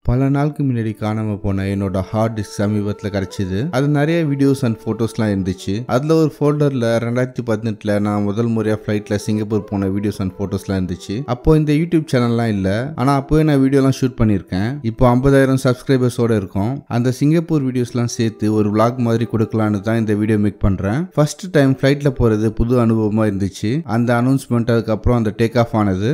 பல நாளுக்கு முன்னாடி காணாம போன என்னோட ஹார்ட் டிஸ்க் சமீபத்தில் கிடைச்சிது அது நிறைய வீடியோஸ் அண்ட் ஃபோட்டோஸ்லாம் இருந்துச்சு அதில் ஒரு ஃபோல்டரில் ரெண்டாயிரத்தி பதினெட்டில் நான் முதல் முறையாக ஃப்ளைட்டில் சிங்கப்பூர் போன வீடியோஸ் அண்ட் ஃபோட்டோஸ்லாம் இருந்துச்சு அப்போ இந்த யூடியூப் சேனல்லாம் இல்லை ஆனால் அப்போவே நான் வீடியோலாம் ஷூட் பண்ணியிருக்கேன் இப்போ ஐம்பதாயிரம் சப்ஸ்கிரைபர்ஸோட இருக்கும் அந்த சிங்கப்பூர் வீடியோஸ்லாம் சேர்த்து ஒரு vlog மாதிரி கொடுக்கலான்னு தான் இந்த வீடியோ மேக் பண்ணுறேன் ஃபர்ஸ்ட் டைம் ஃப்ளைட்டில் போகிறது புது அனுபவமாக இருந்துச்சு அந்த அனௌன்ஸ்மெண்ட் அதுக்கப்புறம் அந்த டேக் ஆஃப் ஆனது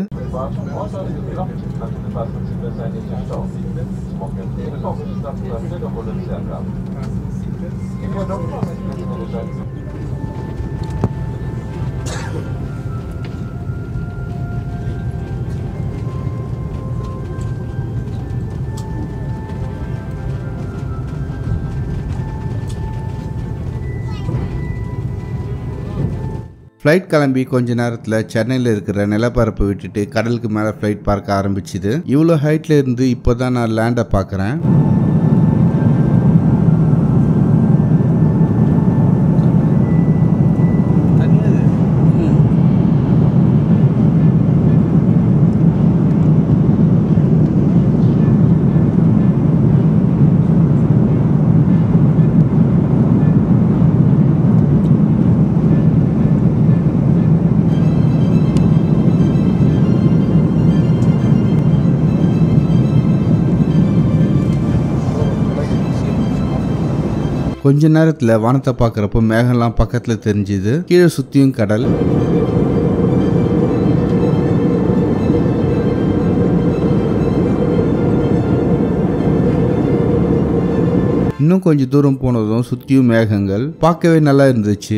ஃப்ளைட் கிளம்பி கொஞ்ச நேரத்தில் சென்னையில் இருக்கிற நிலப்பரப்பை விட்டுட்டு கடலுக்கு மேலே ஃப்ளைட் பார்க்க ஆரம்பிச்சுது இவ்வளோ ஹைட்ல இருந்து இப்போ தான் நான் லேண்டை பார்க்குறேன் கொஞ்ச நேரத்தில் வானத்தை பார்க்குறப்போ மேகம்லாம் பக்கத்தில் தெரிஞ்சுது கீழே சுற்றியும் கடல் இன்னும் கொஞ்சம் தூரம் போனதும் சுற்றியும் மேகங்கள் பார்க்கவே நல்லா இருந்துச்சு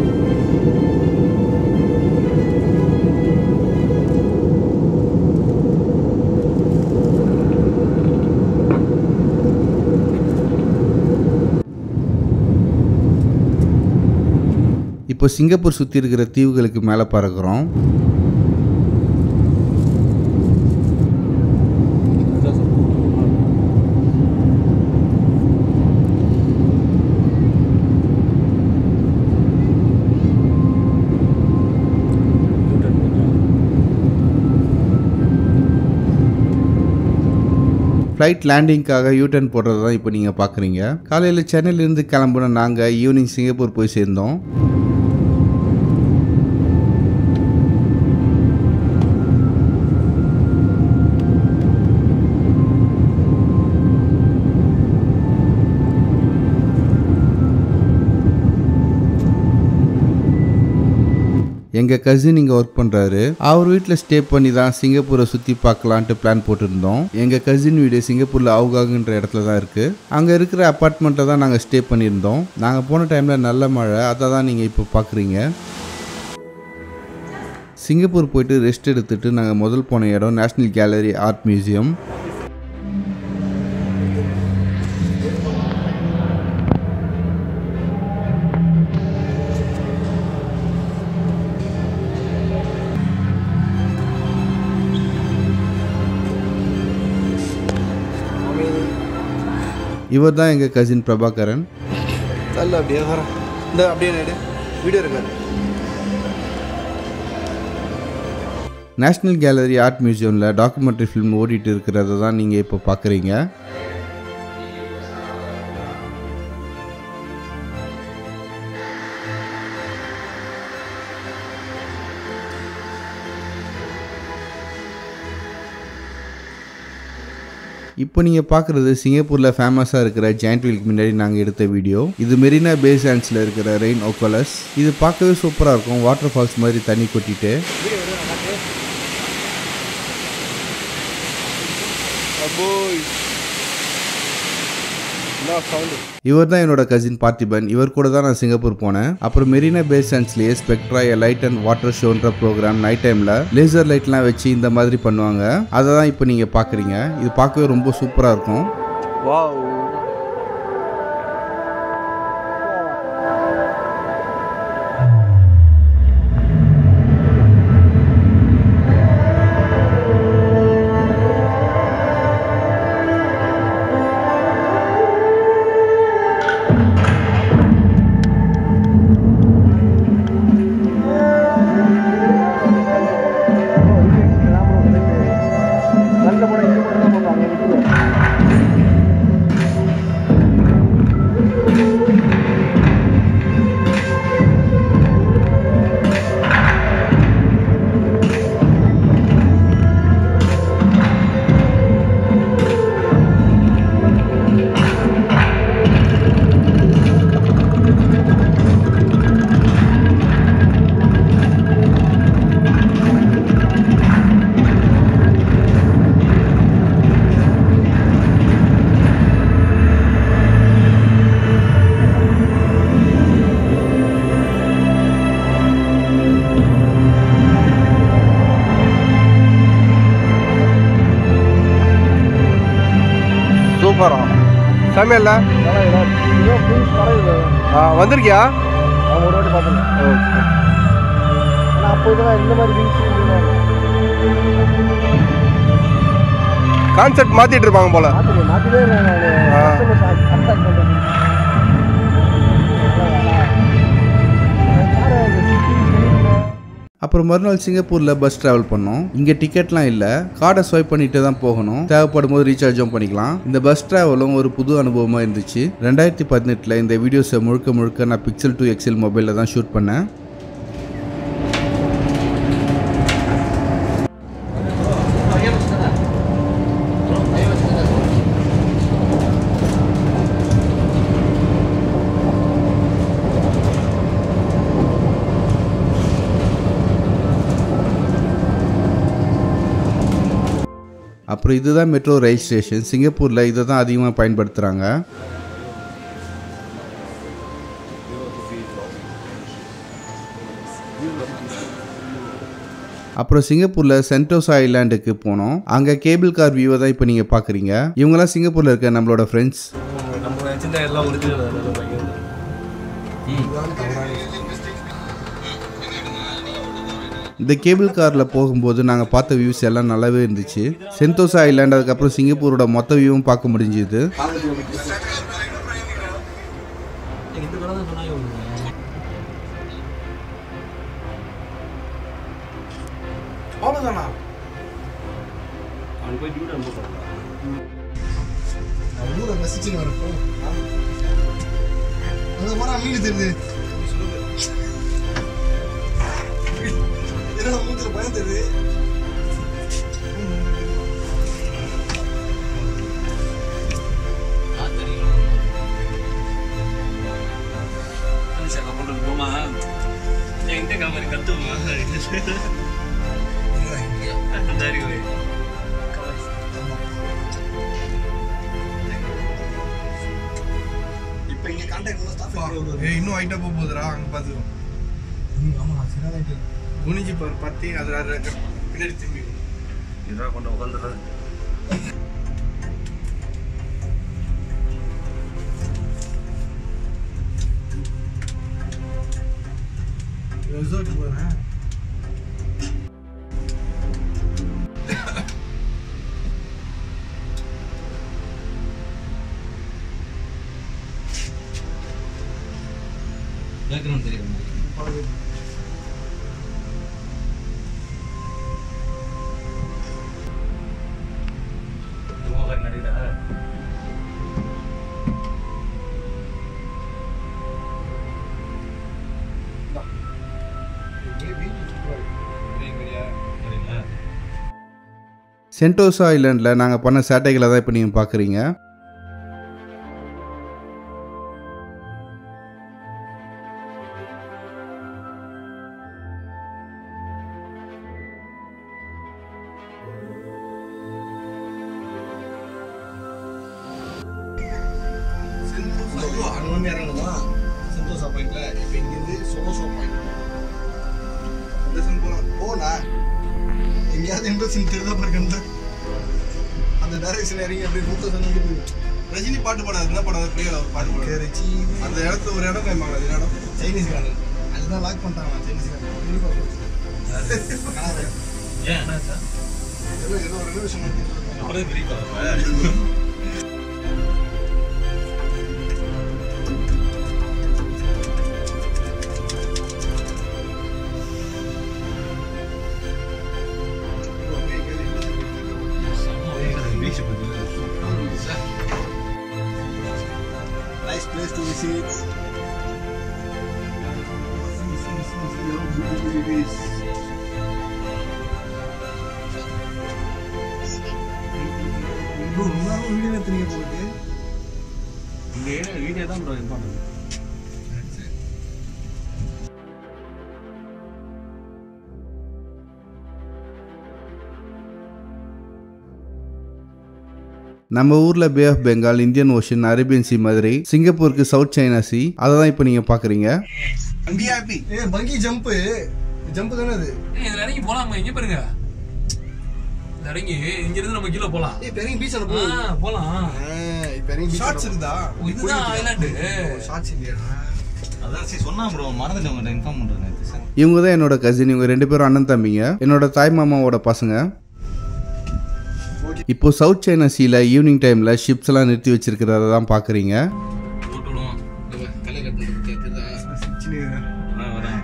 இப்போ சிங்கப்பூர் சுற்றி இருக்கிற தீவுகளுக்கு மேலே பறக்கிறோம் ஃப்ளைட் லேண்டிங்க்காக யூட்டர்ன் போடுறது தான் இப்போ நீங்கள் பார்க்குறீங்க காலையில் சென்னையிலேருந்து கிளம்புன நாங்கள் ஈவினிங் சிங்கப்பூர் போய் சேர்ந்தோம் எங்கள் கசின் இங்கே ஒர்க் பண்ணுறாரு அவர் வீட்டில் ஸ்டே பண்ணி தான் சிங்கப்பூரை சுற்றி பார்க்கலான்ட்டு பிளான் போட்டிருந்தோம் எங்கள் கசின் வீடு சிங்கப்பூரில் அவுகாகுன்ற இடத்துல தான் இருக்குது அங்கே இருக்கிற அப்பார்ட்மெண்ட்டில் தான் நாங்கள் ஸ்டே பண்ணியிருந்தோம் நாங்கள் போன டைமில் நல்ல மழை அதை தான் நீங்கள் இப்போ பார்க்குறீங்க சிங்கப்பூர் போயிட்டு ரெஸ்ட் எடுத்துட்டு நாங்கள் முதல் போன இடம் நேஷ்னல் கேலரி ஆர்ட் மியூசியம் இவர் தான் எங்கள் கசின் பிரபாகரன் தள்ள அப்படியே வர இந்த அப்படியே நடு வீடியோ இருக்காரு நேஷ்னல் கேலரி ஆர்ட் மியூசியமில் டாக்குமெண்ட்ரி ஃபிலிம் ஓடிட்டு இருக்கிறத தான் நீங்கள் இப்போ பார்க்குறீங்க இப்போ நீங்கள் பார்க்குறது சிங்கப்பூரில் ஃபேமஸாக இருக்கிற ஜாயிண்ட் வீலுக்கு முன்னாடி நாங்கள் எடுத்த வீடியோ இது மெரினா பே சாண்ட்ஸில் இருக்கிற ரெயின் ஓக்கலஸ் இது பார்க்கவே சூப்பராக இருக்கும் வாட்டர் ஃபால்ஸ் மாதிரி தண்ணி கொட்டிட்டு அப்போய் என்ன சவுண்டு இவர் தான் என்னோட கசின் பார்த்திபன் இவர் கூட தான் நான் சிங்கப்பூர் போனேன் அப்புறம் மெரினா பே சாண்ட்ஸ்லேயே ஸ்பெக்ட்ரா லைட் அண்ட் வாட்டர் ஷோன்ற ப்ரோக்ராம் நைட் டைமில் லேசர் லைட்லாம் வச்சு இந்த மாதிரி பண்ணுவாங்க அதை தான் இப்போ நீங்கள் பார்க்குறீங்க இது பார்க்கவே ரொம்ப சூப்பராக இருக்கும் வாவ் நல்ல படம் இது மட்டும் தான் போட்டாங்க சூப்பரா சமையல்ல ஆ வந்திருக்கியா ஒரு வாட்டி பார்த்துருக்கேன் ஆனால் அப்போ இதெல்லாம் இந்த மாதிரி விங்ஸ் கான்செப்ட் மாத்திட்டு இருப்பாங்க போல மாற்றி மாற்றிலே நான் ஆ. கஸ்டமர்ஸ் அட்ராக்ட் பண்ணுறேன் அப்புறம் மறுநாள் சிங்கப்பூரில் பஸ் ட்ராவல் பண்ணோம் இங்கே டிக்கெட்லாம் இல்லை கார்டை ஸ்வைப் பண்ணிட்டு தான் போகணும் தேவைப்படும் போது ரீசார்ஜும் பண்ணிக்கலாம் இந்த பஸ் ட்ராவலும் ஒரு புது அனுபவமாக இருந்துச்சு ரெண்டாயிரத்தி பதினெட்டில் இந்த வீடியோஸை முழுக்க முழுக்க நான் பிக்சல் டூ எக்ஸல் மொபைலில் தான் ஷூட் பண்ணேன் அப்புறம் இதுதான் மெட்ரோ ரயில் ஸ்டேஷன் சிங்கப்பூரில் இதை தான் அதிகமாக பயன்படுத்துகிறாங்க அப்புறம் சிங்கப்பூரில் சென்டோசா ஐலாண்டுக்கு போனோம் அங்கே கேபிள் கார் வியூவை தான் இப்போ நீங்கள் பார்க்குறீங்க இவங்கெல்லாம் சிங்கப்பூரில் இருக்க நம்மளோட ஃப்ரெண்ட்ஸ் நம்ம சின்ன எல்லாம் ஒரிஜினல் இந்த கேபிள் காரில் போகும்போது நாங்கள் பார்த்த வியூஸ் எல்லாம் நல்லாவே இருந்துச்சு சென்டோசா ஐலாண்ட் அதுக்கப்புறம் சிங்கப்பூரோட மொத்த வியூவும் பார்க்க முடிஞ்சுது இந்த கடை தான் சொன்னாங்க அவ்வளோதானா அவனுக்கு போய் டியூட்டி அனுப்ப ஊரை ரசிச்சுன்னு வரப்போ அங்கே போனால் மீன் தெரியுது என்னடா மூத்துல பயம் தெரியுது போமா என்கிட்ட காமரி கத்துமா சரி போய் இப்போ இங்கே கான்டாக்ட் பண்ண ஸ்டாஃப் ஏய் இன்னும் ஹைட்டாக போக போகுதுடா அங்கே பார்த்துக்கோ ஆமாம் சரியான குனிஞ்சு பாரு பத்தி அதில் பின்னாடி திரும்பி இதான் கொண்டு உட்காந்துறது ரிசோர்ட் போகிறேன் பேக்ரவுண்ட் தெரியும் நடிகா சென்டோசா ஐலாண்டில் நாங்கள் பண்ண சேட்டைகளை தான் இப்போ நீங்கள் பார்க்குறீங்க அங்கே வந்து இறங்கணுமா சந்தோஷா பாயிண்ட்ல இப்போ இங்கேருந்து சொலோசோ பாயிண்ட் அந்த சன் போகலாம் போனா எங்கேயாவது இன்ட்ரெஸ்டிங் தெரியுதா பாருங்க அந்த அந்த டைரக்ஷன் இறங்கி அப்படியே மூத்த சன் ரஜினி பாட்டு பாடாது என்ன பாடாது பிரியல அவர் பாட்டு பாடாது அந்த இடத்துல ஒரு இடம் கைமாங்க அது இடம் சைனீஸ் காரன் அதுதான் லாக் பண்ணிட்டாங்க சைனீஸ் காரன் கண்டிப்பா போச்சு. ஏன் என்னாச்சா ஏதோ ஏதோ ஒரு ரெனோவேஷன் பண்ணிட்டு இருக்காங்க அவரே பெரிய கதை beach Nice place to visit. Bro, ரொம்ப நேரம் video எடுத்தீங்க போகுது. இங்கே வீடியோ தான் ப்ரோ இம்பார்ட்டன்ட் நம்ம ஊரில் Bay of Bengal Indian Ocean Arabian sea மாதிரி சிங்கப்பூருக்கு சவுத் சைனா சி அதை தான் இப்போ நீங்கள் பார்க்குறீங்க ஏய், bungee jump. jump தானே அது? இதுல இறங்கி போலாமா இங்க பாருங்க இறங்கி இங்க இருந்து நம்ம கீழே போலாம் ஏய் பெரிய பீச் ஆ, போ போலாம் இப்போ பெரிய பீச் ஷார்ட்ஸ் இருக்குதா ஓ, இதுதான் ஐலாண்டு ஷார்ட்ஸ் இல்லையாடா அதான் சரி சொன்னா ப்ரோ மறந்துட்டு உங்கள்கிட்ட இன்ஃபார்ம் பண்ணுறேன் நேற்று சார் இவங்க தான் என்னோட கசின் இவங்க ரெண்டு பேரும் அண்ணன் தம்பிங்க என்னோட தாய் மாமாவோட பசங்க இப்போ சவுத் சைனா சீல ஈவினிங் டைம்ல ஷிப்ஸ் எல்லாம் நிறுத்தி வச்சிருக்கிறத தான் பாக்குறீங்க போட்டு விடுவோம் கலை கட்டுறது கேக்குதா வரேன் வரேன்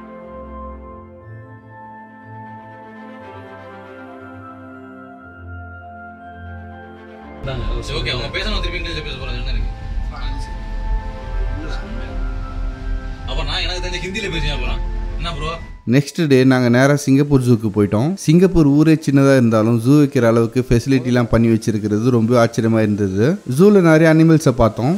சரி ஓகே அவங்க பேசணும் திருப்பி இங்கிலீஷ்ல பேச போறாங்க என்ன இருக்கு அப்ப நான் எனக்கு தெரிஞ்ச ஹிந்தியில பேசுவேன் அப்புறம் என்ன ப்ரோ நெக்ஸ்ட் டே நாங்கள் நேராக சிங்கப்பூர் ஜூக்கு போயிட்டோம் சிங்கப்பூர் ஊரே சின்னதாக இருந்தாலும் ஜூ வைக்கிற அளவுக்கு ஃபெசிலிட்டிலாம் பண்ணி வச்சிருக்கிறது ரொம்ப ஆச்சரியமாக இருந்தது ஜூவில் நிறைய அனிமல்ஸை பார்த்தோம்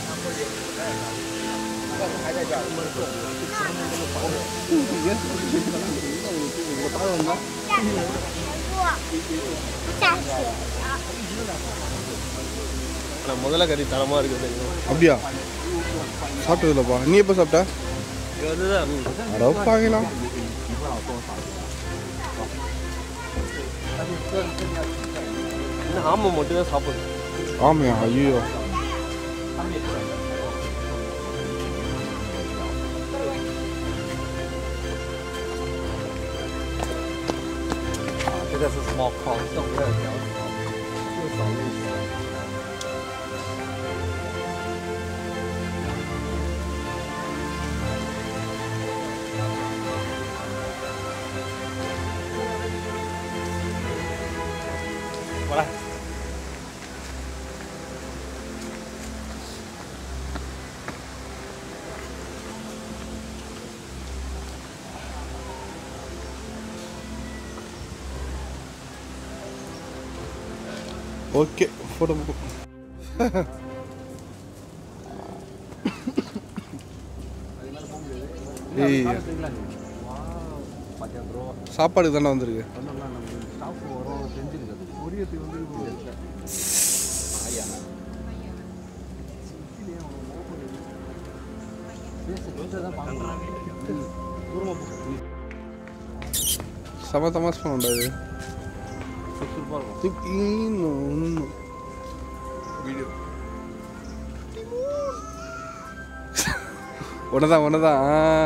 முதல்ல கறி தரமா இருக்குது அப்படியா சாப்பிட்டதில்லப்பா நீ எப்போ சாப்பிட்ட அட பாக்கலாம் ஆமாம் மட்டும் தான் சாப்பிடுது ஆமையா ஐயோ ஓகே ஃபோட்டோ ஏய் சாப்பாடு தானே வந்திருக்கு செம தமாஸ் பண்ணண்டா இது இன்னும் இன்னும் வீடியோ ஒன்னதான் ஒன்னதான்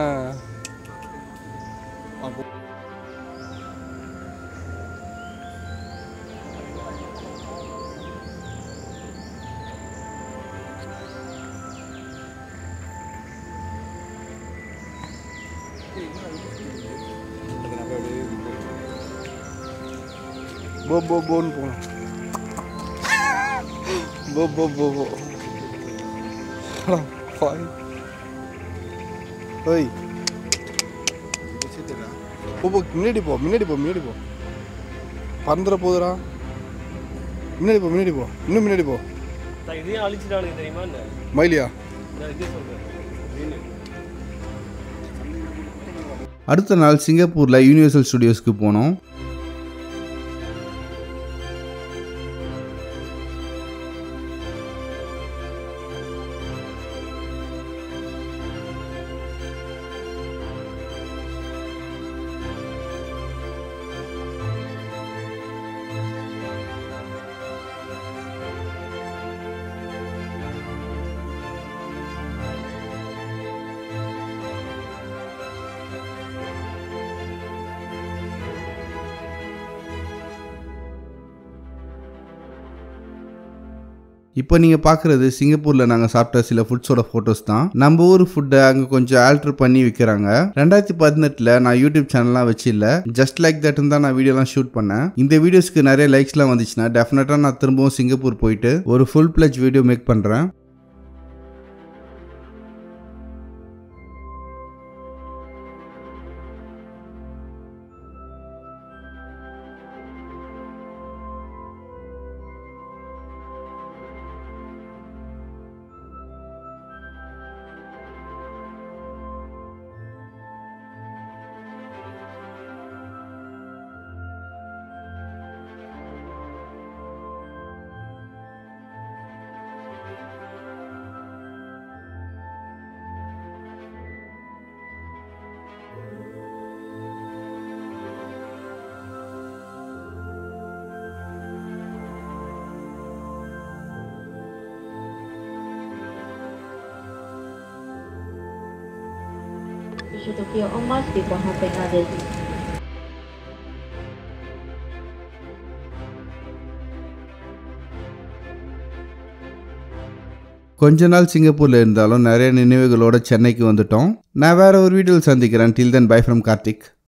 போ போ போன்னு போனோம் போ போ போ போ அடா, பாய் ஓய் போ போ முன்னாடி போ முன்னாடி போ முன்னாடி போ பறந்துட போகுதுடா முன்னாடி போ முன்னாடி போ இன்னும் முன்னாடி போ இதையும் அழிச்சிட்டானுங்க தெரியுமா என்ன மயிலியா நான் இதே சொல்றேன் அடுத்த நாள் சிங்கப்பூரில் யூனிவர்சல் ஸ்டுடியோஸ்க்கு போனோம் இப்போ நீங்கள் பார்க்குறது சிங்கப்பூரில் நாங்கள் சாப்பிட்ட சில ஃபுட்ஸோட ஃபோட்டோஸ் தான் நம்ம ஊர் ஃபுட்டை அங்கே கொஞ்சம் ஆல்ட்ரு பண்ணி விற்கிறாங்க ரெண்டாயிரத்தி பதினெட்டில் நான் யூடியூப் சேனல்லாம் வச்சு இல்லை ஜஸ்ட் லைக் தட்னு தான் நான் வீடியோலாம் ஷூட் பண்ணேன் இந்த வீடியோஸ்க்கு நிறைய லைக்ஸ்லாம் வந்துச்சுன்னா டெஃபினட்டாக நான் திரும்பவும் சிங்கப்பூர் போயிட்டு ஒரு ஃபுல் பிளஜ் வீடியோ மேக் பண்ணுறேன் Tushutokio emas di bawah penada di. கொஞ்ச நாள் சிங்கப்பூர்ல இருந்தாலும் நிறைய நினைவுகளோட சென்னைக்கு வந்துட்டோம் நான் வேற ஒரு வீடியோவில் சந்திக்கிறேன் till then bye from Karthik